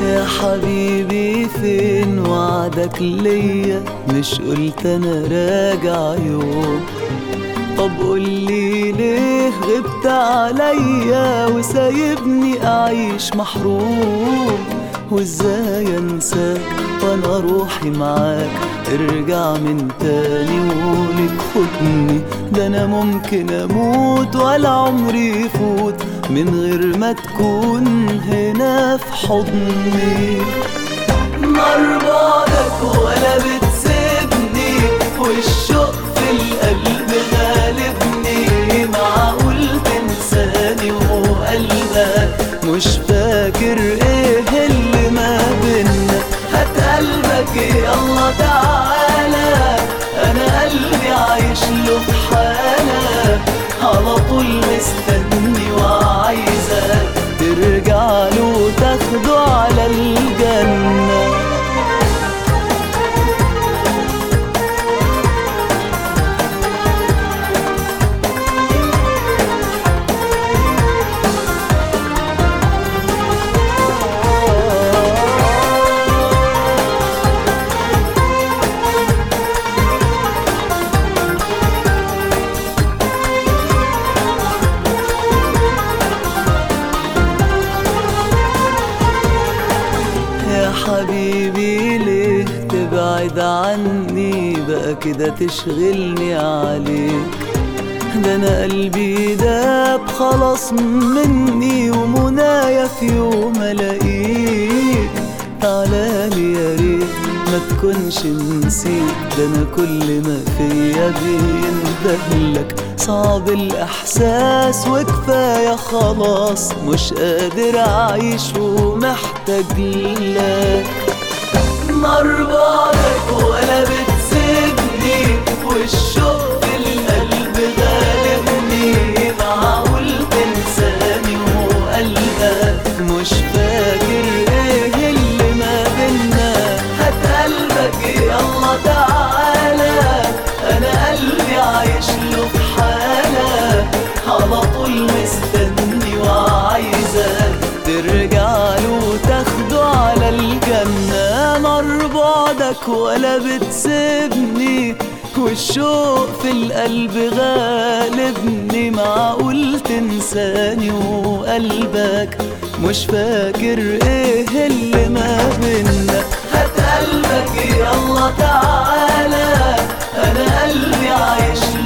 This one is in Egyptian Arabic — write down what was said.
يا حبيبي فين وعدك ليا مش قلت انا راجع يوم طب قولي ليه غبت عليا وسايبني اعيش محروم وازاي انساك وانا روحي معاك ارجع من تاني وقولك خدني ده انا ممكن اموت ولا عمري يفوت من غير ما تكون هنا في حضني نار بعدك ولا بتسيبني والشوق في القلب غالبني معقول تنساني وقلبك مش فاكر ايه اللي ما بينا هات قلبك يلا تعالى انا قلبي عايش له في حالة على طول مستني وعايزك ترجع له وتاخده على الجنة يا حبيبي ليه تبعد عني بقى كده تشغلني عليك ده انا قلبي داب خلاص مني ومنايا في يوم الاقيك تعالالي يا ريت ما تكونش نسيت ده انا كل ما فيا بيندهلك صعب الاحساس وكفايه خلاص مش قادر اعيش ومحتاج لك نار بعدك ولا بتسيبني والشوق في القلب غالبني معقول تنساني وقلبك مش فاكر ايه اللي ما بينا هات قلبك يلا تعالى انا قلبي عايش له في حالة على طول مستني وعايزك ترجع له وتاخده على الجنة نار بعدك ولا بتسيبني والشوق في القلب غالبني معقول تنساني وقلبك مش فاكر ايه اللي ما بينا هات قلبك يلا تعالى انا قلبي عايش